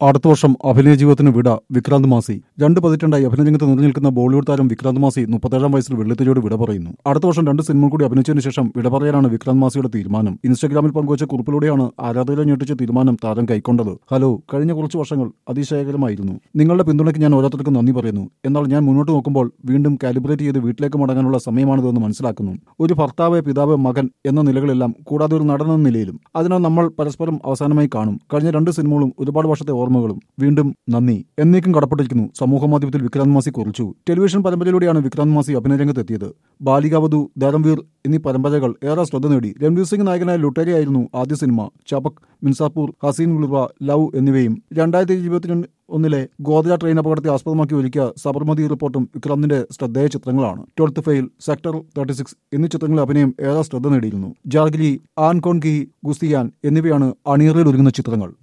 അടുത്ത വർഷം അഭിനയ ജീവിതത്തിന് വിട വിക്രാന്ത് മാസി രണ്ട് പതിറ്റാണ്ടായി അഭിനയ രംഗത്ത് നിറഞ്ഞു നിൽക്കുന്ന ബോളിവുഡ് താരം വിക്രാന്ത് മാസി മുപ്പത്തേഴാം വയസ്സിൽ വെള്ളിത്തിരിയോട് വിട പറയുന്നു അടുത്ത വർഷം രണ്ട് സിനിമ കൂടി അഭിനയിച്ചതിന് ശേഷം വിട പറയാനാണ് വിക്രാന്ത് മാസിയുടെ തീരുമാനം ഇൻസ്റ്റാഗ്രാമിൽ പങ്കുവച്ച കുറിപ്പിലൂടെയാണ് ആരാധകരെ ഞെട്ടിച്ച തീരുമാനം താരം കൈക്കൊണ്ടത് ഹലോ കഴിഞ്ഞ കുറച്ച് വർഷങ്ങൾ അതിശയകരമായിരുന്നു നിങ്ങളുടെ പിന്തുണയ്ക്ക് ഞാൻ ഓരോരുത്തർക്കും നന്ദി പറയുന്നു എന്നാൽ ഞാൻ മുന്നോട്ട് നോക്കുമ്പോൾ വീണ്ടും കാലിബ്രേറ്റ് ചെയ്ത് വീട്ടിലേക്ക് മടങ്ങാനുള്ള സമയമാണിതെന്ന് മനസ്സിലാക്കുന്നു ഒരു ഭർത്താവ് പിതാവ് മകൻ എന്ന നിലകളെല്ലാം കൂടാതെ ഒരു നടൻ എന്ന നിലയിലും അതിനാൽ നമ്മൾ പരസ്പരം അവസാനമായി കാണും കഴിഞ്ഞ രണ്ട് സിനിമകളും ഒരുപാട് വർഷത്തെ ഓർമ്മകളും വീണ്ടും നന്ദി എന്നേക്കും കടപ്പെട്ടിരിക്കുന്നു സമൂഹമാധ്യമത്തിൽ വിക്രാന്ത് മാസി കുറിച്ചു ടെലിവിഷൻ പരമ്പരയിലൂടെയാണ് വിക്രാന്ത് മാസി അഭിനയ രംഗത്തെത്തിയത് ബാലികാവധു ധരംവീർ എന്നീ പരമ്പരകൾ ഏറെ ശ്രദ്ധ നേടി രൺവീർ സിംഗ് നായകനായ ലുട്ടേരിയായിരുന്നു ആദ്യ സിനിമ ചപക് മിൻസാപൂർ ഹസീൻ ഗുൾവ ലവ് എന്നിവയും രണ്ടായിരത്തി ഇരുപത്തിരണ്ട് ഒന്നിലെ ഗോദ്ര ട്രെയിൻ അപകടത്തെ ആസ്പദമാക്കി ഒരുക്കിയ സബർമതി റിപ്പോർട്ടും വിക്രാന്തിന്റെ ശ്രദ്ധേയ ചിത്രങ്ങളാണ് twelfth fail sector thirty six എന്നീ ചിത്രങ്ങളിൽ അഭിനയം ഏറെ ശ്രദ്ധ നേടിയിരുന്നു ജാർഗിലി ആൻ കോൺ കി ഗുസ്തിയാൻ എന്നിവയാണ് അണിയറിൽ ഒരുങ്ങുന്ന ചിത്രങ്ങൾ